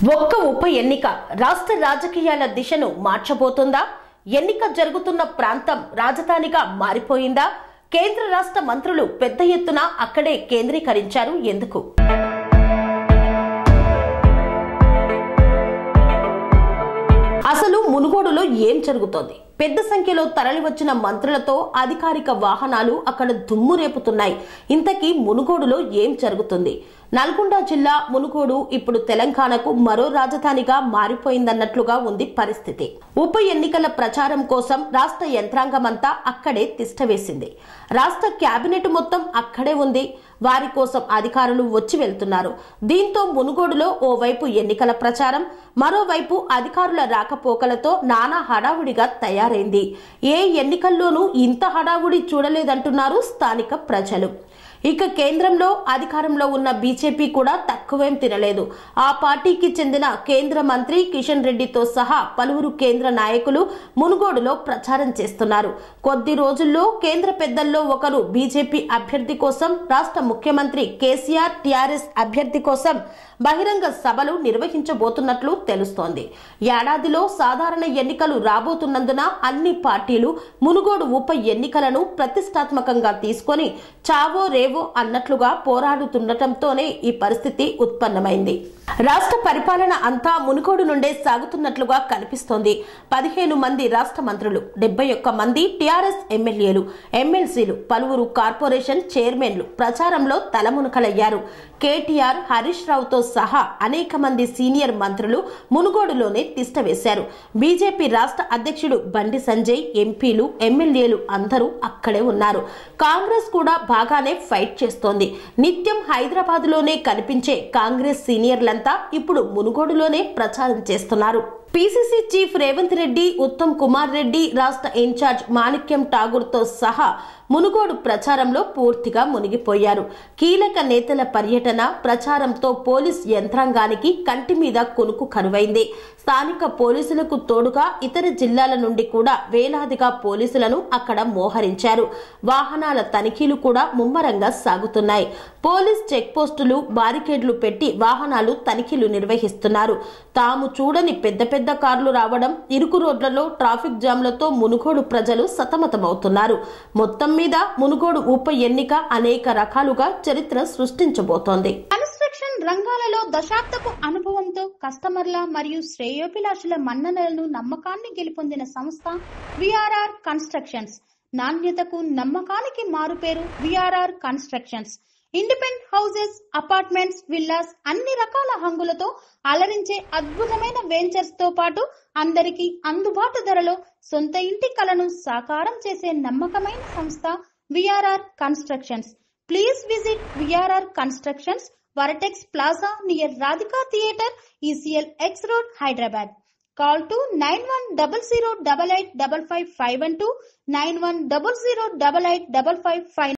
ఒక్క ఉప ఎన్నిక రాష్ట్ర రాజకీయాల దిశను మార్చబోతుందా ఎన్నిక జరుగుతున్న ప్రాంతం రాజధానిగా మారిపోయిందా కేంద్ర రాష్ట్ర మంత్రులు పెద్ద ఎత్తున అక్కడే కేంద్రీకరించారు ఎందుకు అసలు మునుగోడులో ఏం జరుగుతోంది పెద్ద సంఖ్యలో తరలివచ్చిన మంత్రులతో అధికారిక వాహనాలు అక్కడ దుమ్ము రేపుతున్నాయి ఇంతకీ మునుగోడులో ఏం జరుగుతుంది నల్గొండ జిల్లా మునుగోడు ఇప్పుడు తెలంగాణకు మరో రాజధానిగా మారిపోయిందన్నట్లుగా ఉంది పరిస్థితి ఉప ఎన్నికల ప్రచారం కోసం రాష్ట్ర యంత్రాంగమంతా అక్కడే తిష్టవేసింది రాష్ట్ర కేబినెట్ మొత్తం అక్కడే ఉంది వారి కోసం అధికారులు వచ్చి వెళ్తున్నారు దీంతో మునుగోడులో ఓవైపు ఎన్నికల ప్రచారం మరోవైపు అధికారుల రాకపోకలతో నానా హడావుడిగా తయారైంది ఏ ఎన్నికల్లోనూ ఇంత హడావుడి చూడలేదంటున్నారు స్థానిక ప్రజలు ఇక కేంద్రంలో అధికారంలో ఉన్న బీజేపీ కూడా తక్కువేం తినలేదు ఆ పార్టీకి చెందిన కేంద్ర మంత్రి కిషన్ రెడ్డితో సహా పలువురు కేంద్ర నాయకులు మునుగోడులో ప్రచారం చేస్తున్నారు కొద్ది రోజుల్లో కేంద్ర పెద్దల్లో ఒకరు బీజేపీ అభ్యర్థి కోసం రాష్ట్ర ముఖ్యమంత్రి కేసీఆర్ టీఆర్ఎస్ అభ్యర్థి కోసం బహిరంగ సభలు నిర్వహించబోతున్నట్లు తెలుస్తోంది ఏడాదిలో సాధారణ ఎన్నికలు రాబోతున్నందున అన్ని పార్టీలు మునుగోడు ఉప ఎన్నికలను ప్రతిష్టాత్మకంగా తీసుకొని చావో రేవో అన్నట్లుగా పోరాడుతుండటంతోనే ఈ పరిస్థితి ఉత్పన్నమైంది రాష్ట్ర పరిపాలన అంతా మునుగోడు నుండే సాగుతున్నట్లుగా కనిపిస్తోంది పదిహేను మంది రాష్ట్ర మంత్రులు డెబ్బై ఒక్క మంది టీఆర్ఎస్ ఎమ్మెల్యేలు ఎమ్మెల్సీలు పలువురు కార్పొరేషన్ చైర్మన్లు ప్రచారంలో తలమునకలయ్యారు కేటీఆర్ హరీష్ రావుతో సహా అనేక మంది సీనియర్ మంత్రులు మునుగోడులోనే తిష్టవేశారు బీజేపీ రాష్ట్ర అధ్యక్షుడు బండి సంజయ్ ఎంపీలు ఎమ్మెల్యేలు అందరూ అక్కడే ఉన్నారు కాంగ్రెస్ కూడా బాగానే ఫైట్ చేస్తోంది నిత్యం హైదరాబాద్ లోనే కనిపించే కాంగ్రెస్ సీనియర్లంతా ఇప్పుడు మునుగోడులోనే ప్రచారం చేస్తున్నారు పీసీసీ చీఫ్ రేవంత్ రెడ్డి ఉత్తమ్ కుమార్ రెడ్డి రాష్ట్ర ఇన్ఛార్జ్ మాణిక్యం ఠాగూర్ తో సహా మునుగోడు ప్రచారంలో పూర్తిగా మునిగిపోయారు కీలక నేతల పర్యటన ప్రచారంతో పోలీస్ యంత్రాంగానికి కంటి మీద కొనుకు కరువైంది స్థానిక పోలీసులకు తోడుగా ఇతర జిల్లాల నుండి కూడా వేలాదిగా పోలీసులను అక్కడ మోహరించారు వాహనాల తనిఖీలు కూడా ముమ్మరంగా సాగుతున్నాయి పోలీస్ చెక్ పోస్టులు బారికేడ్లు పెట్టి వాహనాలు తనిఖీలు నిర్వహిస్తున్నారు తాము చూడని పెద్ద పెద్ద కార్లు రావడం ఇరుకు రోడ్లలో ట్రాఫిక్ జామ్లతో మునుగోడు ప్రజలు సతమతమవుతున్నారు మొత్తం మీద మునుగోడు ఉప ఎన్నిక అనేక రకాలుగా చరిత్ర సృష్టించబోతోంది కన్స్ట్రక్షన్ రంగాలలో దశాబ్దపు అనుభవంతో కస్టమర్ల మరియు శ్రేయోభిలాషుల మన్ననలను నమ్మకాన్ని గెలుపొందిన సంస్థ విఆర్ఆర్ కన్స్ట్రక్షన్స్ నాణ్యతకు నమ్మకానికి మారుపేరు VRR constructions independent houses apartments villas అన్ని రకాల హంగులతో అలరించే అద్భుతమైన వెంచర్స్ తో పాటు అందరికీ అందుబాటు ధరలో సొంత ఇంటి కలను సాకారం చేసే నమ్మకమైన సంస్థ VRR constructions please visit VRR constructions vertex plaza near Radhika theatre ECL X road Hyderabad call two nine one double zero double eight double five five one two nine one double zero double eight double five five